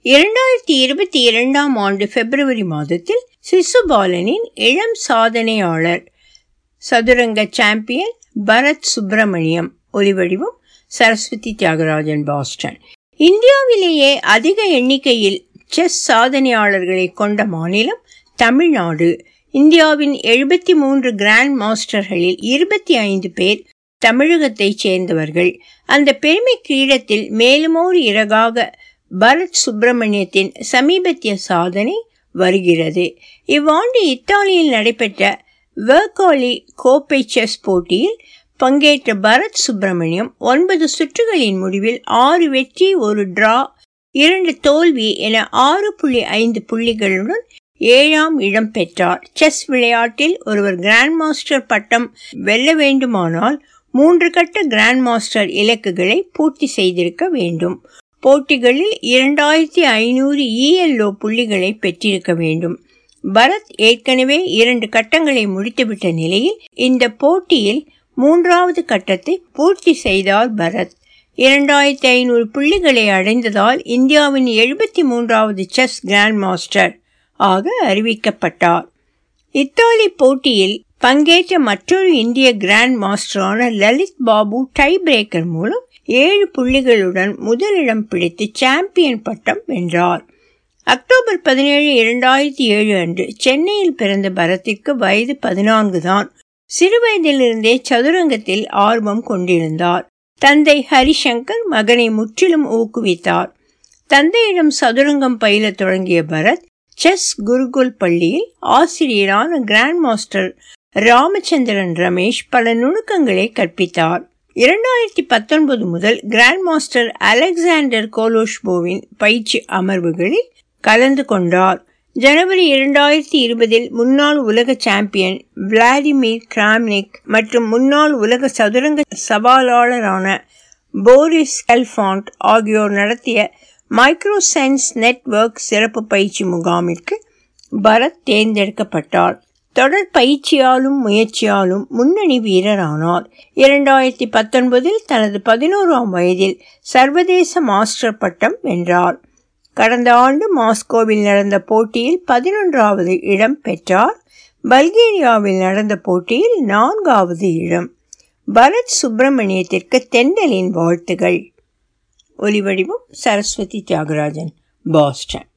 இரண்டாயிரத்தி இருபத்தி இரண்டாம் ஆண்டு பிப்ரவரி மாதத்தில் சிசுபாலனின் இளம் சாதனையாளர் சதுரங்க சாம்பியன் பரத் சுப்பிரமணியம் ஒலிவடிவம் சரஸ்வதி தியாகராஜன் பாஸ்டன் இந்தியாவிலேயே அதிக எண்ணிக்கையில் செஸ் சாதனையாளர்களை கொண்ட மாநிலம் தமிழ்நாடு இந்தியாவின் எழுபத்தி மூன்று கிராண்ட் மாஸ்டர்களில் இருபத்தி ஐந்து பேர் தமிழகத்தைச் சேர்ந்தவர்கள் அந்த பெருமை கிரீடத்தில் மேலுமோர் இறகாக பரத் சுப்பிரமணியத்தின் சமீபத்திய சாதனை வருகிறது இவ்வாண்டு இத்தாலியில் நடைபெற்ற வேர்காலி கோப்பை செஸ் போட்டியில் பங்கேற்ற பரத் சுப்பிரமணியம் ஒன்பது சுற்றுகளின் முடிவில் ஆறு வெற்றி ஒரு டிரா இரண்டு தோல்வி என ஆறு புள்ளி ஐந்து புள்ளிகளுடன் ஏழாம் இடம் பெற்றார் செஸ் விளையாட்டில் ஒருவர் கிராண்ட் மாஸ்டர் பட்டம் வெல்ல வேண்டுமானால் மூன்று கட்ட கிராண்ட் மாஸ்டர் இலக்குகளை பூர்த்தி செய்திருக்க வேண்டும் போட்டிகளில் இரண்டாயிரத்தி ஐநூறு இஎல்ஓ புள்ளிகளை பெற்றிருக்க வேண்டும் பரத் ஏற்கனவே இரண்டு கட்டங்களை முடித்துவிட்ட நிலையில் இந்த போட்டியில் மூன்றாவது கட்டத்தை பூர்த்தி செய்தார் பரத் இரண்டாயிரத்தி ஐநூறு புள்ளிகளை அடைந்ததால் இந்தியாவின் எழுபத்தி மூன்றாவது செஸ் கிராண்ட் மாஸ்டர் ஆக அறிவிக்கப்பட்டார் இத்தாலி போட்டியில் பங்கேற்ற மற்றொரு இந்திய கிராண்ட் மாஸ்டரான லலித் பாபு டை பிரேக்கர் மூலம் ஏழு புள்ளிகளுடன் முதலிடம் பிடித்து சாம்பியன் பட்டம் வென்றார் அக்டோபர் பதினேழு இரண்டாயிரத்தி ஏழு அன்று சென்னையில் பிறந்த பரத்திற்கு வயது பதினான்கு தான் சிறுவயதிலிருந்தே சதுரங்கத்தில் ஆர்வம் கொண்டிருந்தார் தந்தை ஹரிசங்கர் மகனை முற்றிலும் ஊக்குவித்தார் தந்தையிடம் சதுரங்கம் பயில தொடங்கிய பரத் செஸ் குருகுல் பள்ளியில் ஆசிரியரான கிராண்ட் மாஸ்டர் ராமச்சந்திரன் ரமேஷ் பல நுணுக்கங்களை கற்பித்தார் இரண்டாயிரத்தி பத்தொன்பது முதல் கிராண்ட் மாஸ்டர் அலெக்சாண்டர் கோலோஷ்போவின் பயிற்சி அமர்வுகளில் கலந்து கொண்டார் ஜனவரி இரண்டாயிரத்தி இருபதில் முன்னாள் உலக சாம்பியன் விளாடிமிர் கிராம்னிக் மற்றும் முன்னாள் உலக சதுரங்க சவாலாளரான போரிஸ் கல்ஃபாண்ட் ஆகியோர் நடத்திய மைக்ரோ சயின்ஸ் நெட்வொர்க் சிறப்பு பயிற்சி முகாமிற்கு பரத் தேர்ந்தெடுக்கப்பட்டார் தொடர் பயிற்சியாலும் முயற்சியாலும் முன்னணி வீரரானார் இரண்டாயிரத்தி பத்தொன்பதில் தனது பதினோராம் வயதில் சர்வதேச மாஸ்டர் பட்டம் வென்றார் கடந்த ஆண்டு மாஸ்கோவில் நடந்த போட்டியில் பதினொன்றாவது இடம் பெற்றார் பல்கேரியாவில் நடந்த போட்டியில் நான்காவது இடம் பரத் சுப்பிரமணியத்திற்கு தெண்டலின் வாழ்த்துகள் ஒலிவடிவம் சரஸ்வதி தியாகராஜன் பாஸ்டன்